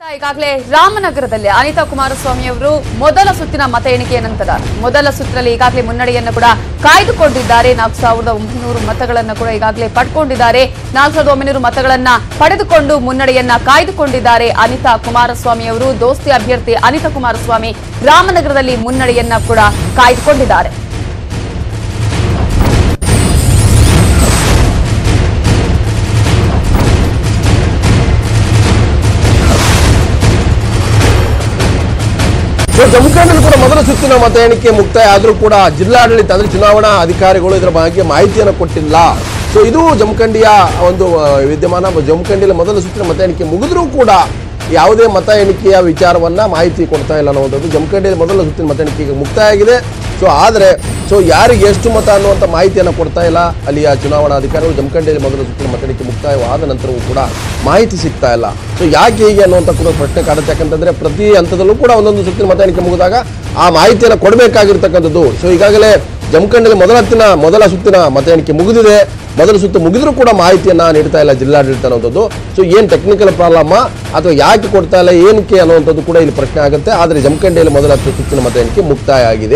ಈಗಾಗಲೇ ರಾಮನಗರದಲ್ಲಿ ಅನಿತಾ ಕುಮಾರಸ್ವಾಮಿ ಅವರು ಮೊದಲ ಸುತ್ತಿನ ಮತ ಎಣಿಕೆಯ ನಂತರ ಮೊದಲ ಸುತ್ತಿನಲ್ಲಿ ಈಗಾಗಲೇ ಮುನ್ನಡೆಯನ್ನು ಕೂಡ ಕಾಯ್ದುಕೊಂಡಿದ್ದಾರೆ ನಾಲ್ಕು ಸಾವಿರದ ಒಂಬೈನೂರು ಮತಗಳನ್ನು ಕೂಡ ಈಗಾಗಲೇ ಪಡ್ಕೊಂಡಿದ್ದಾರೆ ನಾಲ್ಕು ಸಾವಿರದ ಒಂಬೈನೂರು ಮತಗಳನ್ನ ಪಡೆದುಕೊಂಡು ಮುನ್ನಡೆಯನ್ನ ಕಾಯ್ದುಕೊಂಡಿದ್ದಾರೆ ಅನಿತಾ ಕುಮಾರಸ್ವಾಮಿ ಅವರು ದೋಸ್ತಿ ಅಭ್ಯರ್ಥಿ ಅನಿತಾ ಕುಮಾರಸ್ವಾಮಿ ರಾಮನಗರದಲ್ಲಿ ಮುನ್ನಡೆಯನ್ನ ಕೂಡ ಕಾಯ್ದುಕೊಂಡಿದ್ದಾರೆ ಸೊ ಜಮ್ಮು ಕಾಶ್ಮೀರ ಕೂಡ ಮೊದಲ ಸುತ್ತಿನ ಮತ ಎಣಿಕೆ ಮುಕ್ತಾಯ ಆದರೂ ಕೂಡ ಜಿಲ್ಲಾಡಳಿತ ಅಂದ್ರೆ ಚುನಾವಣಾ ಅಧಿಕಾರಿಗಳು ಇದರ ಬಗ್ಗೆ ಮಾಹಿತಿಯನ್ನು ಕೊಟ್ಟಿಲ್ಲ ಸೊ ಇದು ಜಮಖಂಡಿಯ ಒಂದು ಆ, ವಿದ್ಯಮಾನ ಜಮಖಂಡಿಯಲ್ಲಿ ಮೊದಲ ಸುತ್ತಿನ ಮತ ಎಣಿಕೆ ಮುಗಿದ್ರೂ ಕೂಡ ಯಾವುದೇ ಮತ ಎಣಿಕೆಯ ವಿಚಾರವನ್ನ ಮಾಹಿತಿ ಕೊಡ್ತಾ ಇಲ್ಲ ಅನ್ನುವಂಥದ್ದು ಜಮಖಂಡಿಯಲ್ಲಿ ಮೊದಲ ಸುತ್ತಿನ ಮತ ಎಣಿಕೆ ಈಗ ಮುಕ್ತಾಯ ಆಗಿದೆ ಸೊ ಆದರೆ ಸೊ ಯಾರಿಗೆ ಎಷ್ಟು ಮತ ಅನ್ನುವಂಥ ಮಾಹಿತಿಯನ್ನು ಕೊಡ್ತಾ ಇಲ್ಲ ಅಲ್ಲಿಯ ಚುನಾವಣಾ ಅಧಿಕಾರಿಗಳು ಜಮಖಂಡಿಯಲ್ಲಿ ಮೊದಲ ಸುತ್ತಿನ ಮತ ಎಣಿಕೆ ಮುಕ್ತಾಯವಾದ ನಂತರವೂ ಕೂಡ ಮಾಹಿತಿ ಸಿಗ್ತಾ ಇಲ್ಲ ಸೊ ಯಾಕೆ ಹೀಗೆ ಅನ್ನುವಂಥ ಕೂಡ ಪ್ರಶ್ನೆ ಕಾಡುತ್ತೆ ಯಾಕಂತಂದ್ರೆ ಪ್ರತಿ ಹಂತದಲ್ಲೂ ಕೂಡ ಒಂದೊಂದು ಸುತ್ತಿನ ಮತ ಎಣಿಕೆ ಮುಗಿದಾಗ ಆ ಮಾಹಿತಿಯನ್ನು ಕೊಡಬೇಕಾಗಿರ್ತಕ್ಕಂಥದ್ದು ಸೊ ಈಗಾಗಲೇ ಜಮಖಂಡಿಯಲ್ಲಿ ಮೊದಲ ಹತ್ತಿನ ಮೊದಲ ಸುತ್ತಿನ ಮತ ಎಣಿಕೆ ಮುಗಿದಿದೆ ಮೊದಲ ಸುತ್ತು ಮುಗಿದ್ರೂ ಕೂಡ ಮಾಹಿತಿಯನ್ನ ನೀಡ್ತಾ ಇಲ್ಲ ಜಿಲ್ಲಾಡಳಿತ ಅನ್ನೋಂಥದ್ದು ಸೊ ಏನು ಟೆಕ್ನಿಕಲ್ ಪ್ರಾಬ್ಲಮ್ ಅಥವಾ ಯಾಕೆ ಕೊಡ್ತಾ ಇಲ್ಲ ಏನಕ್ಕೆ ಅನ್ನುವಂಥದ್ದು ಕೂಡ ಇಲ್ಲಿ ಪ್ರಶ್ನೆ ಆಗುತ್ತೆ ಆದರೆ ಜಮಖಂಡಿಯಲ್ಲಿ ಮೊದಲ ಹತ್ತು ಸುತ್ತಿನ ಮತ ಎಣಿಕೆ ಮುಕ್ತಾಯ ಆಗಿದೆ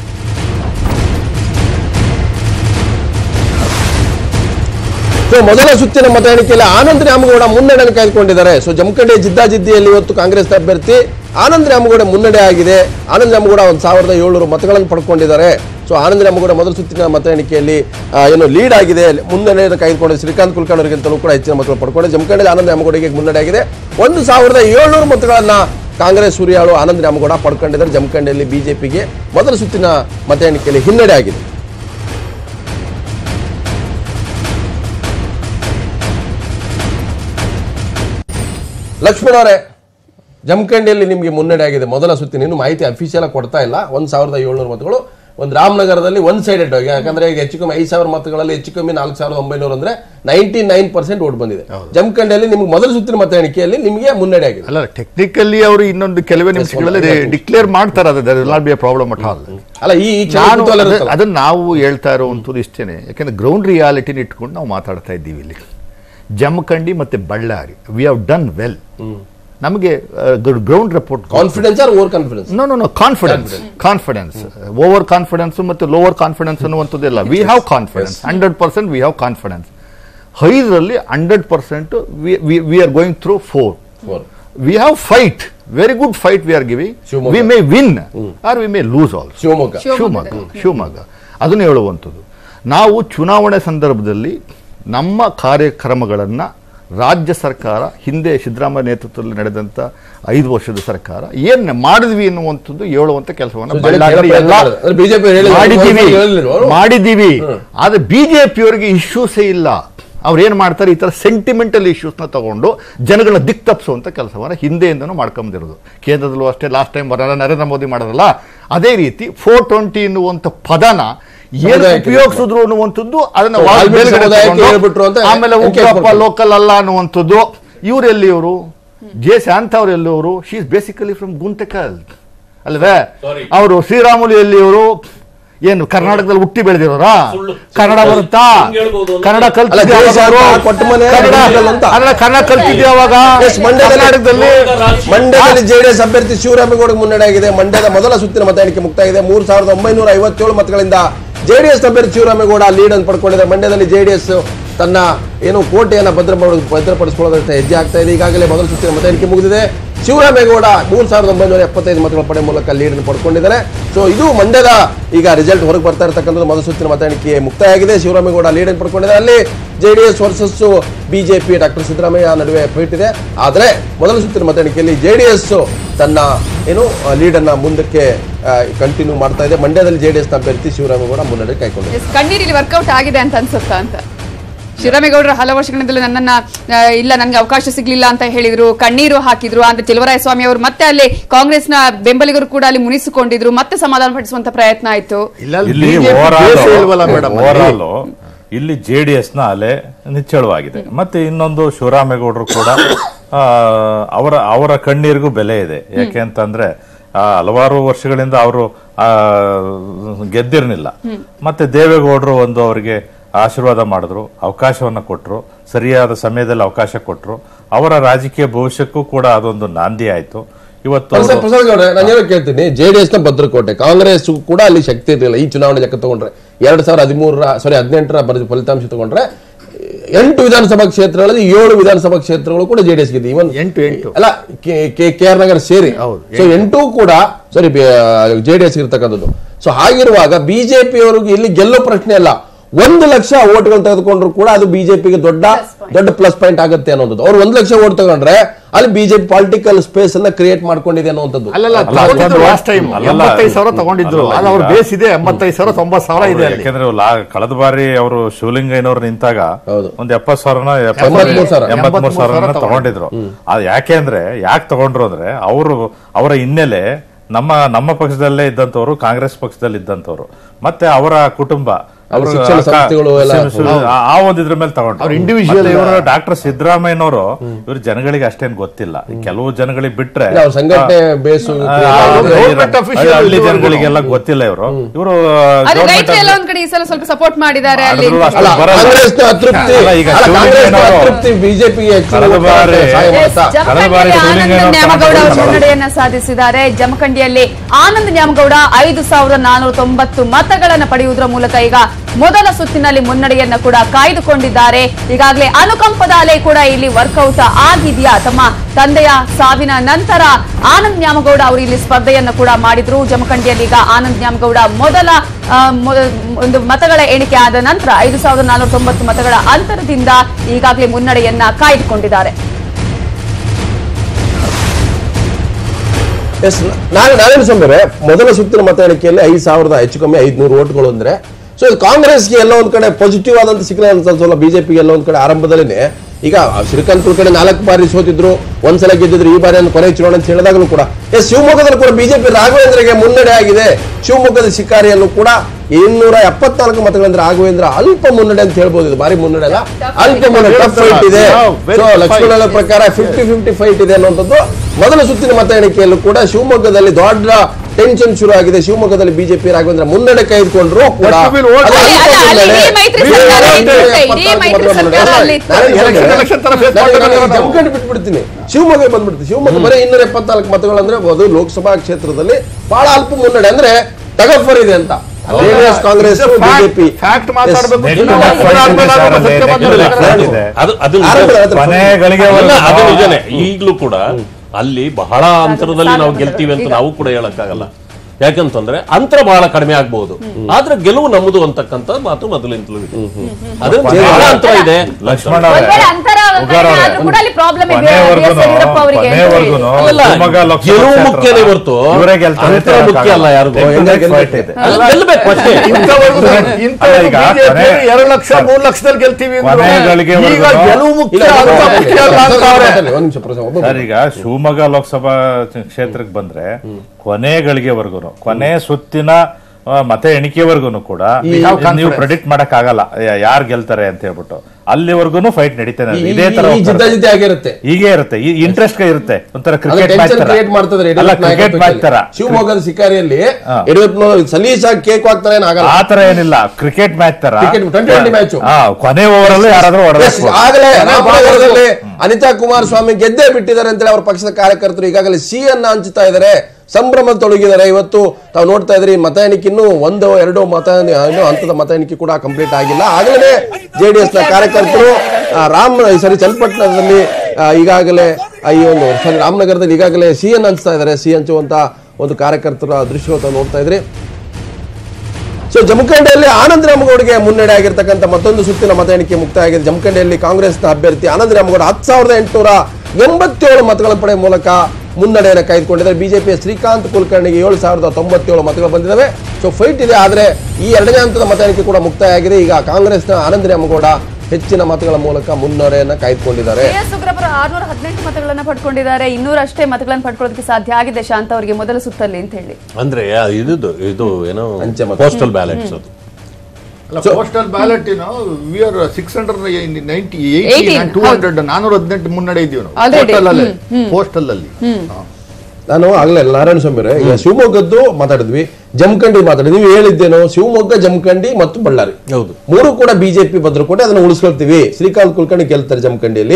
ಸೊ ಮೊದಲ ಸುತ್ತಿನ ಮತ ಎಣಿಕೆಯಲ್ಲಿ ಆನಂದ್ ರಾಮಗೌಡ ಮುನ್ನಡೆಯನ್ನು ಕಾಯ್ದುಕೊಂಡಿದ್ದಾರೆ ಸೊ ಜಮಖಂಡಿ ಜಿದ್ದಾಜಿದ್ದಿಯಲ್ಲಿ ಇವತ್ತು ಕಾಂಗ್ರೆಸ್ ಅಭ್ಯರ್ಥಿ ಆನಂದ್ ರಾಮಗೌಡ ಮುನ್ನಡೆ ಆಗಿದೆ ಆನಂದ್ ರಾಮಗೌಡ ಒಂದು ಸಾವಿರದ ಏಳ್ನೂರು ಮತಗಳನ್ನು ಪಡ್ಕೊಂಡಿದ್ದಾರೆ ಸೊ ಆನಂದ್ ರಾಮಗೌಡ ಮೊದಲ ಸುತ್ತಿನ ಮತ ಎಣಿಕೆಯಲ್ಲಿ ಆ, ಏನು ಲೀಡ್ ಆಗಿದೆ ಮುನ್ನಡೆಯನ್ನು ಕಾಯ್ದುಕೊಂಡು ಶ್ರೀಕಾಂತ್ ಕುಲಕರ್ಣಿಗಿಂತಲೂ ಕೂಡ ಹೆಚ್ಚಿನ ಮತಗಳು ಪಡ್ಕೊಂಡು ಜಮಖಂಡಿ ಆನಂದ್ ರಾಮಗೌಡಗೆ ಮುನ್ನಡೆ ಆಗಿದೆ ಒಂದು ಸಾವಿರದ ಏಳ್ನೂರು ಮತಗಳನ್ನ ಕಾಂಗ್ರೆಸ್ ಸುರಿಯಾಳು ಆನಂದ್ ರಾಮಗೌಡ ಪಡ್ಕೊಂಡಿದ್ದಾರೆ ಜಮಖಂಡಿಯಲ್ಲಿ ಬಿಜೆಪಿಗೆ ಮೊದಲ ಸುತ್ತಿನ ಮತ ಎಣಿಕೆಯಲ್ಲಿ ಹಿನ್ನಡೆ ಆಗಿದೆ ಲಕ್ಷ್ಮಣ ಅವರೇ ಜಮಖಂಡಿಯಲ್ಲಿ ನಿಮಗೆ ಮುನ್ನಡೆ ಆಗಿದೆ ಮೊದಲ ಸುತ್ತಿನ ಇನ್ನು ಮಾಹಿತಿ ಅಫಿಷಿಯಲ್ ಕೊಡ್ತಾ ಇಲ್ಲ ಒಂದ್ ಸಾವಿರದ ಏಳ್ನೂರು ಮತಗಳು ಒಂದು ರಾಮನಗರದಲ್ಲಿ ಒನ್ ಸೈಡೆಡ್ ಯಾಕಂದ್ರೆ ಈಗ ಹೆಚ್ಚು ಕಮ್ಮಿ ಐದು ಸಾವಿರ ಮತಗಳಲ್ಲಿ ಹೆಚ್ಚು ಕಮ್ಮಿ ನಾಲ್ಕು ಸಾವಿರದ ಒಂಬೈನೂರು ಅಂದ್ರೆ ನೈಂಟಿ ನೈನ್ ಪರ್ಸೆಂಟ್ ಓಟ್ ಬಂದಿದೆ ಜಮಖಂಡಿಯಲ್ಲಿ ನಿಮ್ಗೆ ಮೊದಲ ಸುತ್ತಿನ ಮತ ಎಣಿಕೆಯಲ್ಲಿ ನಿಮಗೆ ಮುನ್ನಡೆ ಆಗಿದೆ ಅಲ್ಲ ಟೆಕ್ನಿಕಲಿ ಅವರು ಇನ್ನೊಂದು ಕೆಲವೇ ನಿಮಿಷಗಳಲ್ಲಿ ಡಿಕ್ಲೇರ್ ಮಾಡ್ತಾರೆ ಅದು there not be a problem at all ಅಲ್ಲ ಈ ಈ ಕ್ಷಣ ನಾನು ಕುತೂಹಲ ಅದ- ಇರುತ್ತಲ್ಲ. ಅದನ್ನ ನಾವು ಹೇಳ್ತಾ ಇರುವಂಥದ್ದು ಇಷ್ಟೇನೆ ಯಾಕಂದ್ರೆ ಗ್ರೌಂಡ್ ರಿಯಾಲಿಟಿನ ಇಟ್ಕೊಂಡು ನಾವು ಮಾತಾಡ್ತಾ ಇದ್ದೀವಿ ಇಲ್ಲಿ ಜಮಖಂಡಿ ಮತ್ತೆ Ballari we have done well ನಮಗೆ ground report confidence or over confidence no no no confidence confidence over confidence ಮತ್ತು ಲೋವರ್ ಕಾನ್ಫಿಡೆನ್ಸ್ ಅನ್ನುವಂಥದ್ದಿಲ್ಲ we have confidence hundred percent we have confidence ಐದರಲ್ಲಿ hundred percent we are going through four four we have fight very good fight we are giving Shivamogga. We may win or we may lose also Shivamogga Shivamogga Shivamogga ಅದನ್ನು ಹೇಳುವಂಥದ್ದು ನಾವು ಚುನಾವಣೆ ಸಂದರ್ಭದಲ್ಲಿ ನಮ್ಮ ಕಾರ್ಯಕ್ರಮಗಳನ್ನು ರಾಜ್ಯ ಸರ್ಕಾರ ಹಿಂದೆ ಸಿದ್ದರಾಮಯ್ಯ ನೇತೃತ್ವದಲ್ಲಿ ನಡೆದಂತ ಐದು ವರ್ಷದ ಸರ್ಕಾರ ಏನ್ ಮಾಡಿದ್ವಿ ಎನ್ನುವಂಥದ್ದು ಹೇಳುವಂತ ಕೆಲಸವನ್ನು So, ಬಳ್ಳಾರಿ ಜನಕ್ಕೆ ಎಲ್ಲ ಅಂದ್ರೆ BJP ಹೇಳಿಲ್ಲ, ಮಾಡಿದ್ದೀವಿ ಹೇಳಿಲ್ವಾ ಅವರು? ಮಾಡಿದ್ದೀವಿ ಆದ್ರೆ ಬಿಜೆಪಿಯವರಿಗೆ ಇಶ್ಯೂಸೇ ಇಲ್ಲ ಅವ್ರು ಏನ್ ಮಾಡ್ತಾರೆ ಈ ತರ ಸೆಂಟಿಮೆಂಟಲ್ ಇಶ್ಯೂಸ್ನ ತಗೊಂಡು ಜನಗಳನ್ನ ದಿಕ್ ತಪ್ಪಿಸುವಂತ ಕೆಲಸವನ್ನ ಹಿಂದೆಯಿಂದನೂ ಮಾಡ್ಕೊಂಬಂದಿರೋದು ಕೇಂದ್ರದಲ್ಲೂ ಅಷ್ಟೇ ಲಾಸ್ಟ್ ಟೈಮ್ ನರೇಂದ್ರ ಮೋದಿ ಮಾಡೋದಲ್ಲ ಅದೇ ರೀತಿ ಫೋರ್ ಟ್ವೆಂಟಿ ಎನ್ನುವಂತ ಪದನ ಏನು ಸಮುದಾಯಕ್ಕೆ ಉಪಯೋಗಿಸಿದ್ರು ಅನ್ನುವಂಥದ್ದು ಅದನ್ನ So, ವಾಲ್ ವಾಲ್ಮೀಕಿ ಮೇಲ್ಗಡೆ ಸಮುದಾಯಕ್ಕೆ ತಗೊಂಡು, ಹೇಳ್ಬಿಟ್ರು ಅಂತ ಆಮೇಲೆ ಎಂಕೇಜ್ ಉಗ್ರಪ್ಪ ಮಾಡ್ತಾರೆ. ಲೋಕಲ್ ಅಲ್ಲ ಅನ್ನುವಂಥದ್ದು ಇವರೆಲ್ಲಿ ಇವರು ಜೆ ಶಾಂತ ಅವ್ರು ಎಲ್ಲಿ ಅವರು she is basically from Guntakal ಅಲ್ವೇ ಅವರು ಶ್ರೀರಾಮುಲು ಎಲ್ಲಿ ಇವರು ಏನು ಕರ್ನಾಟಕದಲ್ಲಿ ಹುಟ್ಟಿ ಬೆಳೆದಿರೋರಾ ಕನ್ನಡ ಬರುತ್ತಾ ಹಿಂಗ್ ಹೇಳ್ಬೋದು ಅಂತ. ಕನ್ನಡ ಅಲ್ಲ, ಕಲ್ತಿದ್ಯಾ ದೇಶ ಅವಾಗ ಅವರು? ಕೊಟ್ಟ ಮನೆ ಕನ್ನಡ ಗುಂಟಕಲ್ ಅಂತ. ಅಲ್ಲ ಕನ್ನಡ ಕಲ್ತಿದ್ಯಾ ಅವಾಗ Yes, ಮಂಡ್ಯದಲ್ಲಿ- ಕರ್ನಾಟಕದಲ್ಲಿ ಮಂಡ್ಯದಲ್ಲಿ ಜೆಡಿಎಸ್ ಅಭ್ಯರ್ಥಿ ಶಿವರಾಮೇಗೌಡ ಮುನ್ನಡೆ ಆಗಿದೆ ಮಂಡ್ಯದ ಮೊದಲ ಸುತ್ತಿನ ಮತ ಎಣಿಕೆ ಮುಕ್ತಾಗಿದೆ ಮೂರ್ ಸಾವಿರದ ಒಂಬೈನೂರ ಐವತ್ತೇಳು ಮತಗಳಿಂದ ಜೆಡಿಎಸ್ ಅಭ್ಯರ್ಥಿ ಶಿವರಾಮೇಗೌಡ ಲೀಡ್ ಅನ್ನು ಪಡ್ಕೊಂಡಿದ್ದಾರೆ ಮಂಡ್ಯದಲ್ಲಿ ಜೆಡಿಎಸ್ ತನ್ನ ಏನು ಕೋಟೆಯನ್ನ ಭದ್ರ ಭದ್ರಪಡಿಸಿಕೊಳ್ಳೋದಕ್ಕೆ ಹೆಜ್ಜೆ ಆಗ್ತಾ ಇದೆ ಈಗಾಗಲೇ ಮೊದಲ ಸುತ್ತಿನ ಮತ ಎಣಿಕೆ ಮುಗಿದಿದೆ ಶಿವರಾಮೇಗೌಡ ಮೂರ್ ಸಾವಿರದ ಒಂಬೈನೂರ ಎಪ್ಪತ್ತೈದು ಮತಗಳ ಪಡೆ ಮೂಲಕ ಲೀಡ್ ಅನ್ನು ಪಡ್ಕೊಂಡಿದ್ದಾರೆ ಸೊ ಇದು ಮಂಡ್ಯದ ಈಗ ರಿಸಲ್ಟ್ ಹೊರಗೆ ಬರ್ತಾ ಇರತಕ್ಕಂಥದ್ದು ಮೊದಲ ಸುತ್ತಿನ ಮತ ಎಣಿಕೆ ಮುಕ್ತಾಯ ಆಗಿದೆ ಶಿವರಾಮೇಗೌಡ ಲೀಡ್ ಅನ್ನು ಪಡ್ಕೊಂಡಿದ್ದಾರೆ ಅಲ್ಲಿ JDS versus BJP doctor Siddaramaiah ನಡುವೆ ಫೈಟ್ ಇದೆ ಆದರೆ ಮೊದಲ ಸುತ್ತಿನ ಮತ ಎಣಿಕೆಯಲ್ಲಿ ಜೆಡಿಎಸ್ ತನ್ನ ಏನು ಲೀಡ್ ಅನ್ನ ಮುಂದಕ್ಕೆ ಕಂಟಿನ್ಯೂ ಮಾಡ್ತಾ ಇದೆ ಮಂಡ್ಯದಲ್ಲಿ ಜೆಡಿಎಸ್ ನ ಅಭ್ಯರ್ಥಿ ಶಿವರಾಮೇಗೌಡ ಮುನ್ನಡೆ ಕೈಗೊಂಡಿದ್ದಾರೆ ಎಸ್, ಕಣ್ಣೀರಿಲಿ ವರ್ಕೌಟ್ ಆಗಿದೆ ಅಂತ ಅನ್ಸುತ್ತಾ ಅಂತ ಶಿವರಾಮೇಗೌಡರು ಹಲವು ವರ್ಷಗಳಿಂದಲೂ ನನ್ನನ್ನ ಆ, ಇಲ್ಲ ನನಗೆ ಅವಕಾಶ ಸಿಗ್ಲಿಲ್ಲ ಅಂತ ಹೇಳಿದ್ರು ಕಣ್ಣೀರು ಹಾಕಿದ್ರು ಅಂದ್ರೆ ಚೆಲುವರಾಯ ಸ್ವಾಮಿ ಅವರು ಮತ್ತೆ ಅಲ್ಲಿ ಕಾಂಗ್ರೆಸ್ನ ಬೆಂಬಲಿಗರು ಕೂಡ ಅಲ್ಲಿ ಮುನಿಸಿಕೊಂಡಿದ್ರು ಮತ್ತೆ ಸಮಾಧಾನ ಪಡಿಸುವಂತ ಪ್ರಯತ್ನ ಆಯ್ತು ಇಲ್ಲ ಅಲ್ಲಿ ಇಲ್ಲಿ BJP ಓವರಾಲ್ ಬೇಸೇ ಇಲ್ವಲ್ಲ ಮೇಡಮ್ ಓವರಾಲ್ ಇಲ್ಲಿ ಜೆಡಿಎಸ್ ನ ಅಲೆ ನಿಚ್ಚಳವಾಗಿದೆ ಮತ್ತೆ ಇನ್ನೊಂದು ಶಿವರಾಮೇಗೌಡರು ಕೂಡ ಆ, ಅವರ ಅವರ ಕಣ್ಣೀರಿಗೂ ಬೆಲೆ ಇದೆ ಯಾಕೆ ಅಂತಂದ್ರೆ ಆ, ಹಲವಾರು ವರ್ಷಗಳಿಂದ ಅವರು ಗೆದ್ದಿರ್ನಿಲ್ಲ ಮತ್ತೆ ದೇವೇಗೌಡರು ಒಂದು ಅವರಿಗೆ ಆಶೀರ್ವಾದ ಮಾಡಿದ್ರು ಅವಕಾಶವನ್ನ ಕೊಟ್ಟರು ಸರಿಯಾದ ಸಮಯದಲ್ಲಿ ಅವಕಾಶ ಕೊಟ್ಟರು ಅವರ ರಾಜಕೀಯ ಭವಿಷ್ಯಕ್ಕೂ ಕೂಡ ಅದೊಂದು ನಾಂದಿ ಆಯ್ತು ಇವತ್ತು ಪ್ರಸಾದ್ ಅವರು- ಪ್ರಸಾದ್ ಗೌಡ್ರೆ ನಾನು ಏನೋ ಕೇಳ್ತೀನಿ ಜೆಡಿಎಸ್ ನ ಭದ್ರಕೋಟೆ ಕಾಂಗ್ರೆಸ್ ಕೂಡ ಅಲ್ಲಿ ಶಕ್ತಿ ಇರಲಿಲ್ಲ ಈ ಚುನಾವಣೆ ಲೆಕ್ಕ ತಗೊಂಡ್ರೆ ಎರಡ್ ಸಾವಿರದ ಹದಿಮೂರರ ಸಾರಿ ಹದಿನೆಂಟರ ಬರೆದ ಫಲಿತಾಂಶ ತಗೊಂಡ್ರೆ ಎಂಟು ವಿಧಾನಸಭಾ ಕ್ಷೇತ್ರಗಳಲ್ಲಿ ಏಳು ವಿಧಾನಸಭಾ ಕ್ಷೇತ್ರಗಳು ಕೂಡ ಜೆಡಿಎಸ್ ಗಿದೆ ಇವನ್ ಎಂಟು, ಎಂಟು. ಅಲ್ಲ ಕೆ ಆರ್ ನಗರ್ ಸೇರಿ ಹೌದು, ಸೊ ಎಂಟು ಕೂಡ ಸಾರಿ ಜೆಡಿಎಸ್ ಇರ್ತಕ್ಕಂಥದ್ದು ಸೊ ಹಾಗಿರುವಾಗ ಬಿಜೆಪಿ ಅವರಿಗೆ ಇಲ್ಲಿ ಗೆಲ್ಲೋ ಪ್ರಶ್ನೆ ಅಲ್ಲ ಒಂದು ಲಕ್ಷ ಓಟ್ಗಳು ತೆಗೆದುಕೊಂಡ್ರು ಕೂಡ ಅದು ಬಿಜೆಪಿಗೆ ದೊಡ್ಡ ದೊಡ್ಡ ಪ್ಲಸ್ ಪಾಯಿಂಟ್ ಆಗುತ್ತೆ ಅನ್ನೋದು ಅವ್ರು ಒಂದು ಲಕ್ಷ ಓಟ್ ತಗೊಂಡ್ರೆ ಅಲ್ಲಿ ಬಿಜೆಪಿ ಪೊಲಿಟಿಕಲ್ ಸ್ಪೇಸ್ ಅನ್ನ ಕ್ರಿಯೇಟ್ ಮಾಡ್ಕೊಂಡಿದೆ ಅನ್ನುವಂಥದ್ದು ಅಲ್ಲಲ್ಲ ಅಲ್ಲ, ತಗೊಂಡಿದ್ರು ಅದೊಂದು- ಲಾಸ್ಟ್ ಟೈಮ್ ಅಲ್ಲಲ್ಲ, ಎಂಬತ್ತೈದು ಸಾವಿರ ತಗೊಂಡಿದ್ರು ಅಲ್ಲಲ್ಲ, ಅದು ಅವ್ರ ಈಗ- ಬೇಸ್ ಇದೆ ಎಂಬತ್ತೈದು ಸಾವಿರ ತೊಂಬತ್ತು ಸಾವಿರ ಇದೆ ಅಲ್ಲಿ ಯಾಕೆಂದ್ರೆ ಲಾ- ಕಳೆದ ಬಾರಿ ಅವರು ಶಿವಲಿಂಗಯ್ಯನವರು ನಿಂತಾಗ ಹೌದು. ಒಂದ್ ಎಪ್ಪತ್ ಸಾವಿರನ ಎಂಬತ್ಮೂರು ಸಾವಿರ. ಎಂಬತ್ಮೂರು ಸಾವಿರ ಎಂಬತ್ಮೂರು ತಗೊಂಡಿದ್ರು ಅದು ಯಾಕೆ ಅಂದ್ರೆ ಯಾಕೆ ತಗೊಂಡ್ರು ಅಂದ್ರೆ ಅವರು ಅವರ ಹಿನ್ನೆಲೆ ನಮ್ಮ ನಮ್ಮ ಪಕ್ಷದಲ್ಲೇ ಇದ್ದಂತವ್ರು ಕಾಂಗ್ರೆಸ್ ಪಕ್ಷದಲ್ಲಿ ಇದ್ದಂತವ್ರು ಮತ್ತೆ ಅವರ ಕುಟುಂಬ ಅಲ್ಲಿ ಅವ್ರ ಶಿಕ್ಷಣ ಅಕ್ಕ- ಸಂಸ್ಥೆಗಳು ಎಲ್ಲ- ಶಿಕ್ಷಣ- ಶಿಕ್ಷಣ- ಆ- ಆ ಒಂದ್ ಇದ್ರ ಮೇಲೆ ತಗೊಂಡ್ರು ಅವ್ರು individual ಇವರು ಡಾಕ್ಟರ್ ಸಿದ್ದರಾಮಯ್ಯನವರು ಇವ್ರು ಜನಗಳಿಗೆ ಅಷ್ಟೇನ್ ಗೊತ್ತಿಲ್ಲ ಕೆಲವು ಜನಗಳಿಗೆ ಬಿಟ್ರೆ ಇಲ್ಲ, ಅವ್ರ ಸಂಘಟನೆ ಬೇಸು ಆ, create ಅವ್ರು ಆಗಿದೆ. government official ಹಳ್ಳಿ ಇದುವರೆಗೂ. ಜನಗಳಿಗೆಲ್ಲ ಗೊತ್ತಿಲ್ಲ ಇವರು ಇವರು ಅದೇ ರೈತರು ಎಲ್ಲ ಒಂದ್ ಕಡೆ ಈ ಸಲ ಸ್ವಲ್ಪ ಸಪೋರ್ಟ್ ಮಾಡಿದ್ದಾರೆ ಅಲ್ಲಿ ಮಾಡಿದ್ರು ಅಷ್ಟೇ. ಅಲ್ಲ ಬರಲ್ಲ. ಕಾಂಗ್ರೆಸ್ನ ಅತೃಪ್ತಿ ಅಲ್ಲ, ಈಗ ಅಲ್ಲ, ಕಾಂಗ್ರೆಸ್ನ ಶಿವಲಿಂಗಯ್ಯನವರು ಅತೃಪ್ತಿ ಬಿಜೆಪಿಗೆ ಹೆಚ್ಚು ಕಳೆದ ಬಾರಿ- ಸಹಾಯ ಎಸ್, ಮಾಡ್ತಾ ಕಳೆದ ಬಾರಿ ಜಮಖಂಡಿಯಲ್ಲಿ ಆನಂದ್ ಶಿವಲಿಂಗಯ್ಯನವರು ನ್ಯಾಮಗೌಡ ಅವರು ತಗೊಂಡಿದ್ದಾರೆ. ಮುನ್ನಡೆಯನ್ನ ಸಾಧಿಸಿದ್ದಾರೆ ಜಮಖಂಡಿಯಲ್ಲಿ ಆನಂದ್ ನ್ಯಾಮಗೌಡ ಐದು ಸಾವಿರದ ನಾನೂರ ತೊಂಬತ್ತು ಮತಗಳನ್ನು ಪಡೆಯುವುದರ ಮೂಲಕ ಈಗ ಮೊದಲ ಸುತ್ತಿನಲ್ಲಿ ಮುನ್ನಡೆಯನ್ನ ಕೂಡ ಕಾಯ್ದುಕೊಂಡಿದ್ದಾರೆ ಈಗಾಗಲೇ ಅನುಕಂಪದ ಅಲೆ ಕೂಡ ಇಲ್ಲಿ ವರ್ಕೌಟ್ ಆಗಿದೆಯಾ ತಮ್ಮ ತಂದೆಯ ಸಾವಿನ ನಂತರ ಆನಂದ್ ನ್ಯಾಮಗೌಡ ಅವರು ಇಲ್ಲಿ ಸ್ಪರ್ಧೆಯನ್ನ ಕೂಡ ಮಾಡಿದ್ರು ಜಮಖಂಡಿಯಲ್ಲಿ ಈಗ ಆನಂದ್ ನ್ಯಾಮಗೌಡ ಮೊದಲ ಆ, ಮೊ- ಒಂದು ಮತಗಳ ಎಣಿಕೆ ಆದ ನಂತರ ಐದು ಸಾವಿರದ ನಾನೂರ ತೊಂಬತ್ತು ಮತಗಳ ಅಂತರದಿಂದ ಈಗಾಗಲೇ ಮುನ್ನಡೆಯನ್ನ ಕಾಯ್ದುಕೊಂಡಿದ್ದಾರೆ ಎಸ್ ನಾನು ನಾರಾಯಣ ಸ್ವಾಮಿ ಮೊದಲ ಸುತ್ತಿನ ಮತ ಎಣಿಕೆಯಲ್ಲಿ ಐದು ಸಾವಿರದ ಹೆಚ್ಚು ಕಮ್ಮಿ ಐದ್ನೂರು ಓಟ್ಗಳು ಅಂದ್ರೆ ಸೊ ಇದು ಕಾಂಗ್ರೆಸ್ಗೆ ಎಲ್ಲ ಒಂದ್ ಕಡೆ ಪಾಸಿಟಿವ್ ಆದಂತ ಸಿಕ್ಕಲ ಅನ್ಸಲ್ಲ ಬಿಜೆಪಿಗೆ ಎಲ್ಲ ಒಂದ್ ಕಡೆ ಆರಂಭದಲ್ಲಿನೇ ಈಗ ಶ್ರೀಕಾಂತ್ ಕಡೆ ನಾಲ್ಕು ಬಾರಿ ಸೋತಿದ್ರು ಒಂದ್ಸಲ ಗೆದ್ದಿದ್ರು ಈ ಬಾರಿ ಒಂದು ಕೊನೆ ಚುನಾವಣೆ ಅಂತ ಹೇಳಿದಾಗಲೂ ಕೂಡ ಎಸ್ ಶಿವಮೊಗ್ಗದಲ್ಲಿ ಕೂಡ ಬಿಜೆಪಿ ರಾಘವೇಂದ್ರಗೆ ಮುನ್ನಡೆ ಆಗಿದೆ ಶಿವಮೊಗ್ಗದ ಶಿಕಾರಿಯಲ್ಲೂ ಕೂಡ ಇನ್ನೂರ ಎಪ್ಪತ್ನಾಲ್ಕು ಮತಗಳಂದ್ರೆ ರಾಘವೇಂದ್ರ ಅಲ್ಪ ಮುನ್ನಡೆ ಅಂತ ಹೇಳ್ಬೋದು ಇದು ಭಾರಿ ಮುನ್ನಡೆ ಅಲ್ಲ ಅಲ್ಪ ಮುನ್ನಡೆ ಟಫ್ ಫೈಟ್ ಇದೆ Yeah, very So, fight. Lakshmana ಅವರ ಪ್ರಕಾರ ಫಿಫ್ಟಿ ಫಿಫ್ಟಿ ಫೈಟ್ ಇದೆ ಅನ್ನುವಂಥದ್ದು ಮೊದಲ ಸುತ್ತಿನ ಮತ ಎಣಿಕೆಯಲ್ಲೂ ಕೂಡ ಶಿವಮೊಗ್ಗದಲ್ಲಿ ದೊಡ್ಡ ಟೆನ್ಷನ್ ಶುರು ಆಗಿದೆ ಶಿವಮೊಗ್ಗದಲ್ಲಿ ಬಿಜೆಪಿ ರಾಘವೇಂದ್ರ ಮುನ್ನಡೆ ಕೈಗೊಂಡ್ರು ಕೂಡ What will vote? ಅದು ಅಲ್ಲ, ಅಲ್ಪ ಅಲ್ಲ, ಅಲ್ಲಿ ಮುನ್ನಡೆ. ಇಡೀ ಮೈತ್ರಿ ಇಡೀ ಸರ್ಕಾರ ರಾಜ್ಯದಲ್ಲಿ ಇತ್ತು, ಇಡೀ ಎಪ್ಪತ್ನಾಲ್ಕು ಮೈತ್ರಿ ಮತಗಳ ಸರ್ಕಾರ ಮುನ್ನಡೆ. ಅಲ್ಲಿ ಇತ್ತು. ನಾನು Election, election ತರ face ನಾನು ಮಾಡ್ತಾರೆ ನಾನು ನಾವು. ಜಮಖಂಡಿ ಬಿಟ್ಬಿಡ್ತೀನಿ ಶಿವಮೊಗ್ಗ ಬಂದ್ಬಿಡ್ತೀನಿ ಶಿವಮೊಗ್ಗ ಬರೀ ಇನ್ನೂರ ಎಪ್ಪತ್ನಾಲ್ಕು ಮತಗಳಂದ್ರೆ ಅದು ಲೋಕಸಭಾ ಕ್ಷೇತ್ರದಲ್ಲಿ ಬಹಳ ಅಲ್ಪ ಮುನ್ನಡೆ ಅಂದ್ರೆ ಟಗಫರ್ ಇದೆ ಅಂತ ಜೆಡಿಎಸ್ ಕಾಂಗ್ರೆಸ್ ಬಿಜೆಪಿ ಫ್ಯಾಕ್ಟ್ ಮಾತಾಡಬೇಕು ನೆಟ್ ಚುನಾವಣೆ ಫೈಟ್ ಆದ್ಮೇಲೆ ಇದೆ ಆದ್ಮೇಲೆ ಸರ್, ಸತ್ಯ ನೆಟ್ ಬಂದಿಲ್ಲ. ಫೈಟ್ ಇದೆ. ಅದು ಅದು ನಿಜ. ಆರಂಭದ ಹತ್ರ ಕೊನೆಗಳಿಗೆ ಅಲ್ಲ, ಅದು ಒಂದು- ನಿಜನೇ ಈಗಲೂ ಕೂಡ ಅಲ್ಲಿ ಬಹಳ ಅಂತರದಲ್ಲಿ ನಾವು ಗೆಲ್ತೀವಿ ಅಂತ ನಾವು ಕೂಡ ಹೇಳಕ್ಕಾಗಲ್ಲ ಯಾಕಂತಂದ್ರೆ ಅಂತರ ಬಹಳ ಕಡಿಮೆ ಆಗ್ಬಹುದು ಆದ್ರೆ ಗೆಲುವು ನಮ್ಮದು ಅಂತಕ್ಕಂತ ಮಾತು ಮೊದಲಿಂದಲೂ ಇದೆ ಅದು ಬಹಳ ಅಂತರ ಇದೆ ಲಕ್ಷ್ಮಣ ಒಂದ್ ಅವರೇ, ವೇಳೆ ಅಂತರ ಉಗಾರ್ ಅವರೇ, ಆದ್ರೂ ಕೂಡ ಅಲ್ಲಿ ಪ್ರಾಬ್ಲಮ್ ಇದೆ ಕೊನೆವರ್ಗುನು- ಬಿ ಎಸ್ ಯಡಿಯೂರಪ್ಪ ಅವರಿಗೆ ಅಂತ ಹೇಳಿ. ಕೊನೆವರ್ಗುನು ಅಲ್ಲಲ್ಲ, ಶಿವಮೊಗ್ಗ ಲೋಕಸಭಾ ಗೆಲುವು ಕ್ಷೇತ್ರ ಮುಖ್ಯನೇ ಹೊರತು ಇವರೇ ಗೆಲ್ತಾರೆ ಅಂತ ಅಂತರ ಮುಖ್ಯ ಅಲ್ಲ ಯಾರಿಗೂ. ಹೇಳಕ್ಕಾಗಲ್ಲ. ಹೆಂಗೆ Definite fight ಗೆಲ್ಬೇಕು? ಇದೆ. ಅಲ್ಲ, ಗೆಲ್ಲಬೇಕು ಅಷ್ಟೇ ಇಂಥವರೆಗೂ ಇಂಥವರೆಗೂ ಈಗ BJP ಕೊನೆ- ಎರಡು ಲಕ್ಷ ಮೂರು ಲಕ್ಷದಲ್ಲಿ ಗೆಲ್ತೀವಿ ಅಂದ್ರು. ಕೊನೆಗಳಿಗೆ ಈಗ ವರ್ಗು- ಗೆಲುವು ಮುಖ್ಯ ಇಲ್ಲ, ಅಂತ ಒಬ್ಬ ಮುಖ್ಯ ಅಲ್ಲ ಅಂತಾರೆ. ಒಂದ್ ನಿಮಿಷ ಪ್ರಸಾದ್, ಒಬ್ಬ ಸರ್ ಈಗ ಶಿವಮೊಗ್ಗ ಲೋಕಸಭಾ ಕ್ಷೇತ್ರಕ್ಕೆ ಬಂದ್ರೆ ಕೊನೆ ಗಳಿಗೆವರೆಗೂ ಕೊನೆ ಸುತ್ತಿನ ಆ, ಮತ ಎಣಿಕೆವರೆಗೂ ಕೂಡ ಈ ಯಾವ ಇದು ನೀವು confidence? ಪ್ರೆಡಿಕ್ಟ್ ಮಾಡಕ್ ಆಗಲ್ಲ ಯಾರು ಗೆಲ್ತಾರೆ ಅಂತ ಹೇಳ್ಬಿಟ್ಟು ಅಲ್ಲಿವರೆಗೂ ಫೈಟ್ ನಡೀತಾನೆ ಈ- ಇದೇ ತರ ಈ ಹೋಗ್ತಾ ಜಿದ್ದಾಜಿದ್ದಿ ಇರುತ್ತೆ. ಆಗಿರುತ್ತೆ ಹೀಗೆ ಇರುತ್ತೆ ಈ ಇಂಟ್ರೆಸ್ಟ್ ಇರುತ್ತೆ ಒಂಥರ ಕ್ರಿಕೆಟ್ ಮ್ಯಾಚ್ ಟೆನ್ಷನ್ ತರ ಕ್ರಿಯೇಟ್ ಮಾಡ್ತದೆ ಅಲ್ಲ ಕ್ರಿಕೆಟ್ ಮ್ಯಾಚ್ ತರ ಶಿವಮೊಗ್ಗದ ಶಿಕಾರಿಯಲ್ಲಿ ಹಾ. ಯಡಿಯೂರಪ್ಪನವರು ಸಲೀಸಾಗಿ ಕೇಕ್ ಹಾಕ್ತಾರೆ ಏನಾಗಲ್ಲ ಆ ತರ ಏನಿಲ್ಲ ಕ್ರಿಕೆಟ್ ಮ್ಯಾಚ್ ತರ Cricket, 2020 match. ಹಾ, ಕೊನೆ ಓವರ್ ಅಲ್ಲೂ ಯಾರಾದ್ರೂ Yes, ಹೊಡೆದ ಆಗಲೇ ರಾಮನಗರದಲ್ಲಿ ಅನಿತಾ ಕುಮಾರಸ್ವಾಮಿ ಗೆದ್ದೇ ಬಿಟ್ಟಿದ್ದಾರೆ ಅಂತೇಳಿ ಅವರ ಪಕ್ಷದ ಕಾರ್ಯಕರ್ತರು ಈಗಾಗಲೇ ಸಿಹಿಯನ್ನ ಹಂಚುತ್ತಾ ಇದ್ದಾರೆ ಸಂಭ್ರಮ ತೊಡಗಿದ್ದಾರೆ ಇವತ್ತು ತಾವು ನೋಡ್ತಾ ಇದ್ರಿ ಮತ ಎಣಿಕೆ ಇನ್ನೂ ಒಂದು ಎರಡು ಮತ ಇನ್ನೂ ಹಂತದ ಮತ ಎಣಿಕೆ ಕೂಡ ಕಂಪ್ಲೀಟ್ ಆಗಿಲ್ಲ ಆಗಲೇ ಜೆಡಿಎಸ್ ನ ಕಾರ್ಯಕರ್ತರು ಆ, ರಾಮ್ ಸಾರಿ ಚನ್ನಪಟ್ಟಣದಲ್ಲಿ ಆ, ಈಗಾಗಲೇ ಆ, ಈ ಒಂದು ಸಾರಿ ರಾಮನಗರದಲ್ಲಿ ಈಗಾಗಲೇ ಸಿಹಿಯನ್ನು ಹಂಚ್ತಾ ಇದ್ದಾರೆ ಸಿಹಿ ಹಂಚುವಂತ ಒಂದು ಕಾರ್ಯಕರ್ತರ ದೃಶ್ಯ ತಾವು ನೋಡ್ತಾ ಇದ್ರಿ ಸೊ ಜಮಖಂಡಿಯಲ್ಲಿ ಆನಂದ್ ರಾಮಗೌಡ್ಗೆ ಮುನ್ನಡೆ ಆಗಿರ್ತಕ್ಕಂಥ ಮತ್ತೊಂದು ಸುತ್ತಿನ ಮತ ಎಣಿಕೆ ಮುಕ್ತಾಯ ಆಗಿದೆ ಜಮಖಂಡಿಯಲ್ಲಿ ಕಾಂಗ್ರೆಸ್ನ ಅಭ್ಯರ್ಥಿ ಆನಂದ್ ರಾಮಗೌಡ ಹತ್ತು ಸಾವಿರದ ಎಂಟುನೂರ ಎಂಬತ್ತೇಳು ಮತಗಳ ಪಡೆಯುವ ಮೂಲಕ ಮುನ್ನಡೆಯನ್ನು ಕಾಯ್ದುಕೊಂಡಿದ್ದಾರೆ ಬಿಜೆಪಿಯ ಶ್ರೀಕಾಂತ್ ಕುಲಕರ್ಣಿಗೆ ಏಳು ಸಾವಿರದ ತೊಂಬತ್ತೇಳು ಮತಗಳು ಬಂದಿದ್ದಾವೆ ಸೊ ಫೈಟ್ ಇದೆ ಆದರೆ ಈ ಎರಡನೇ ಹಂತದ ಮತ ಎಣಿಕೆ ಕೂಡ ಮುಕ್ತಾಯ ಆಗಿದೆ ಈಗ ಕಾಂಗ್ರೆಸ್ನ ಆನಂದ್ ರಾಮಗೌಡ ಹೆಚ್ಚಿನ ಮತಗಳ ಮೂಲಕ ಮುನ್ನಡೆಯನ್ನು ಕಾಯ್ದುಕೊಂಡಿದ್ದಾರೆ ಕೆ ಎಸ್ ಉಗ್ರಪರ ಆರ್ನೂರ ಹದಿನೆಂಟು ಮತಗಳನ್ನ ಪಡ್ಕೊಂಡಿದ್ದಾರೆ ಇನ್ನೂರಷ್ಟೇ ಮತಗಳನ್ನ ಪಡ್ಕೊಳ್ಳೋದಕ್ಕೆ ಸಾಧ್ಯ ಆಗಿದೆ ಶಾಂತ ಅವರಿಗೆ ಮೊದಲ ಸುತ್ತಲ್ಲಿ ಅಂತ ಹೇಳಿ ಅಂದ್ರೆ ಇದು ಇದು ಏನೋ ಅಂಚೆ ಮತ. ಪೋಸ್ಟಲ್ ಬ್ಯಾಲೆಟ್ಸ್ ಅದು ಅಲ್ಲ postal ballot we are six hundred ninety 18, two hundred ನಾನೂರ ಹದಿನೆಂಟು ಮುನ್ನಡೆ ಇದೀವಿ ನಾವು Already. ಪೋಸ್ಟಲ್ ಅಲ್ಲಿ ಪೋಸ್ಟಲ್ ಅಲ್ಲಿ ಹಾ. ನಾನು ಆಗ್ಲೇ ನಾರಾಯಣ ಸ್ವಾಮಿ ಈಗ ಶಿವಮೊಗ್ಗದ್ದು ಮಾತಾಡಿದ್ವಿ ಜಮಖಂಡಿ ಮಾತಾಡಿದ್ವಿ ನೀವು ಹೇಳಿದ್ದೇನು ಶಿವಮೊಗ್ಗ ಜಮಖಂಡಿ ಮತ್ತು ಬಳ್ಳಾರಿ ಹೌದು ಮೂರು ಕೂಡ ಬಿಜೆಪಿ ಭದ್ರಕೋಟೆ ಅದನ್ನು ಉಳಿಸ್ಕೊಳ್ತೀವಿ ಶ್ರೀಕಾಂತ್ ಕುಲಕರ್ಣಿ ಗೆಲ್ತಾರೆ ಜಮಖಂಡಿಯಲ್ಲಿ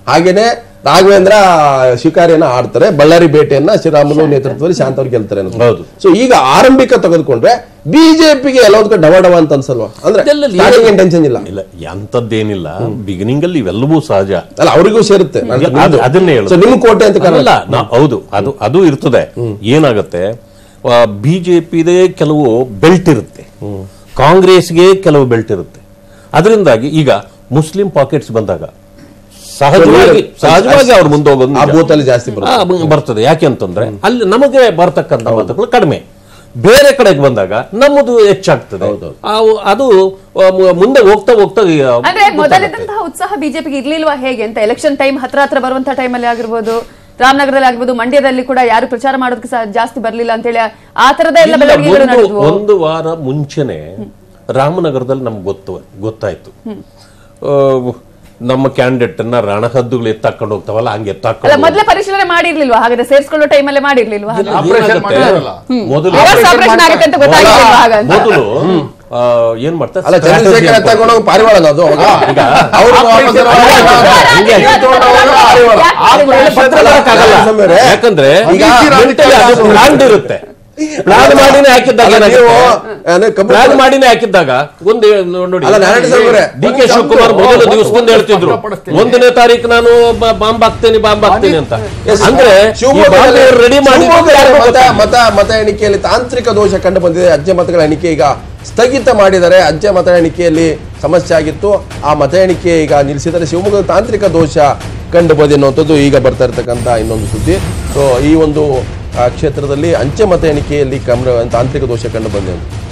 ಹಾಗೇನೆ ರಾಘವೇಂದ್ರ ಶಿಕಾರಿಯನ್ನ ಆಡ್ತಾರೆ ಬಳ್ಳಾರಿ ಬೇಟೆಯನ್ನ ಶ್ರೀರಾಮುಲು ನೇತೃತ್ವದಲ್ಲಿ ಶಾಂತವ್ರು ಗೆಲ್ತಾರೆ ಅನ್ನೋದು. ಹೌದು. ಸೊ ಈಗ ಆರಂಭಿಕ ತೆಗೆದುಕೊಂಡ್ರೆ ಬಿಜೆಪಿಗೆ ಎಲ್ಲದಕ್ಕೂ ಡವ ಡವ ಅಂತ ಅನ್ಸಲ್ವಾ ಅಂದ್ರೆ ಇದೆಲ್ಲ starting ಏನ್ ಟೆನ್ಷನ್ ಇಲ್ಲ ಇಲ್ಲ ಎಂತದ್ದೇನಿಲ್ಲ ಬಿಗಿನಿಂಗ್ ಅಲ್ಲಿ ಇವೆಲ್ಲವೂ ಸಹಜ ಅಲ್ಲ ಅವರಿಗೂ ಸೇರುತ್ತೆ ಈಗ ಅದು- ಅದನ್ನೇ ಹೇಳೋದು. ಸೊ ನಿಮ್ ಕೋಟೆ ಅಂತ ಕರೆಯಲ್ಲ ಅಲ್ಲ ನಾ- ಹೌದು ಅದು ಅದು ಇರ್ತದೆ ಏನಾಗುತ್ತೆ ಬಿಜೆಪಿದೇ ಕೆಲವು ಬೆಲ್ಟ್ ಇರುತ್ತೆ ಕಾಂಗ್ರೆಸ್ಗೆ ಕೆಲವು ಬೆಲ್ಟ್ ಇರುತ್ತೆ ಅದರಿಂದಾಗಿ ಈಗ ಮುಸ್ಲಿಂ ಪಾಕೆಟ್ಸ್ ಬಂದಾಗ ಸಹಜವಾಗಿ ಸಹಜವಾಗಿ ಅವ್ರು ಮುಂದೆ ಹೋಗೋದು ಆ ನಿಜ. ಬೂತ್ ಅಲ್ಲಿ ಜಾಸ್ತಿ ಬರುತ್ತೆ ಆ, ಬ- ಬರ್ತದೆ ಯಾಕೆ ಅಂತಂದ್ರೆ ಅಲ್ಲಿ ನಮಗೆ ಬರ್ತಕ್ಕಂಥ ಮತಗಳು ಕಡಿಮೆ ಬೇರೆ ಕಡೆಗೆ ಬಂದಾಗ ನಮ್ಮದು ಹೆಚ್ಚಾಗ್ತದೆ ಆ- ಅದು ಆ, ಮು- ಮುಂದೆ ಹೋಗ್ತಾ ಹೋಗ್ತಾ ಈ, ಆ, ಅಂದ್ರೆ ಮೊದಲಿದ್ದಂತಹ ಉತ್ಸಾಹ ಬಿಜೆಪಿಗೆ ಇರ್ಲಿಲ್ವಾ ಹೇಗೆ ಅಂತ ಎಲೆಕ್ಷನ್ ಟೈಮ್ ಹತ್ರ ಹತ್ರ ಬರುವಂತಹ ಟೈಮಲ್ಲಿ ಆಗಿರ್ಬೋದು ರಾಮನಗರದಲ್ಲಿ ಆಗಿರ್ಬೋದು ಮಂಡ್ಯದಲ್ಲಿ ಕೂಡ ಯಾರು ಪ್ರಚಾರ ಮಾಡೋದಕ್ಕೆ ಸಹ ಜಾಸ್ತಿ ಬರ್ಲಿಲ್ಲ ಅಂತ ಹೇಳಿ ಆ ತರದ ಎಲ್ಲ ಇಲ್ಲ, ಬೆಳವಣಿಗೆಗಳು ಒಂದು- ನಡೆದ್ವು ಒಂದು ವಾರ ಮುಂಚೆನೆ ರಾಮನಗರದಲ್ಲಿ ನಮ್ಗೆ ಗೊತ್ತು ಗೊತ್ತಾಯ್ತು ಆ, ನಮ್ಮ ಕ್ಯಾಂಡಿಡೇಟ್ ಅನ್ನ ರಣಹದ್ದುಗಳು ಎತ್ತಾಕೊಂಡು ಹೋಗ್ತಾವಲ್ಲ ಹಂಗೆ ಅಲ್ಲ ಎತ್ತಾಕೊಂಡು ಮೊದಲೇ ಪರಿಶೀಲನೆ ಮಾಡಿರ್ಲಿಲ್ವಾ ಹಾಗಾದ್ರೆ ಸೇರ್ಸ್ಕೊಳ್ಳೋ ಟೈಮಲ್ಲೇ ಮಾಡಿರ್ಲಿಲ್ವಾ ಹಾಗೆ? ಆಪರೇಷನ್ ಮಾಡಿದ್ರಲ್ಲ ಮೊದಲು Reverse operation ಆಗುತ್ತೆ ಅಂತ ಗೊತ್ತಾಗಿರ್ಲಿಲ್ವಾ ಹಾಗಂತ? ಮೊದಲು ಆ, ಏನ್ ಮಾಡ್ತಾರೆ ಅಲ್ಲ ಚಂದ್ರಶೇಖರ್ ತಗೊಂಡೋಗಿ ಪಾರಿವಾಳ ಅದು ಅವಾಗ ಈಗ ಅವ್ರು ವಾಪಸ್ ಹಂಗೆ ಹಂಗೆ ತಗೊಂಡೋಗಿ ಪಾರಿವಾಳ. ಆಮೇಲೆ ಪತ್ರ ಬರಕ್ಕಾಗಲ್ಲ. ಸಮೀರೆ, ಯಾಕಂದ್ರೆ ಈಗ mentally ಅದು planned ಇರುತ್ತೆ ಪ್ಲಾನ್ ಮಾಡಿನೇ ಹಾಕಿದ್ದಾಗ ಅಲ್ಲ, ನೀವು ಏನೇ ಕಬ್ಬು- ಪ್ಲಾನ್ ಮಾಡಿನೇ ಹಾಕಿದ್ದಾಗ ಒಂದು ನೋಡಿ ಅಲ್ಲ, ನಾರಾಯಣ ಸ್ವಾಮಿ ಅವರೇ, ಡಿ ಕೆ ಶಿವಕುಮಾರ್ ಮೊದಲ ದಿವಸದಿಂದ ಹೇಳ್ತಿದ್ರು ಒಂದನೇ ತಾರೀಕು ನಾನು ಬಾಂಬ್ ಹಾಕ್ತೇನೆ ಬಾಂಬ್ ಹಾಕ್ತೇನೆ ಅಂತ Yes. ಅಂದ್ರೆ ಶಿವಮೊಗ್ಗದಲ್ಲಿ ರೆಡಿ ಮಾಡಿ ಶಿವಮೊಗ್ಗದಲ್ಲಿ ಮತ ಮತ ಮತ ಎಣಿಕೆಯಲ್ಲಿ ತಾಂತ್ರಿಕ ದೋಷ ಕಂಡು ಬಂದಿದೆ ಅಂಚೆ ಮತಗಳ ಎಣಿಕೆ ಈಗ ಸ್ಥಗಿತ ಮಾಡಿದರೆ ಅಂಚೆ ಮತ ಎಣಿಕೆಯಲ್ಲಿ ಸಮಸ್ಯೆ ಆಗಿತ್ತು ಆ ಮತ ಎಣಿಕೆ ಈಗ ನಿಲ್ಲಿಸಿದರೆ ಶಿವಮೊಗ್ಗದ ತಾಂತ್ರಿಕ ದೋಷ ಕಂಡು ಬಂದಿದೆ ಅನ್ನುವಂಥದ್ದು ಈಗ ಬರ್ತಾ ಇರ್ತಕ್ಕಂಥ ಇನ್ನೊಂದು ಸುದ್ದಿ ಸೊ ಈ ಒಂದು ಆ, ಕ್ಷೇತ್ರದಲ್ಲಿ ಅಂಚೆ ಮತ ಎಣಿಕೆಯಲ್ಲಿ ಕಮ್ ತಾಂತ್ರಿಕ ದೋಷ ಕಂಡು ಬಂದಿದೆ ಅಂತ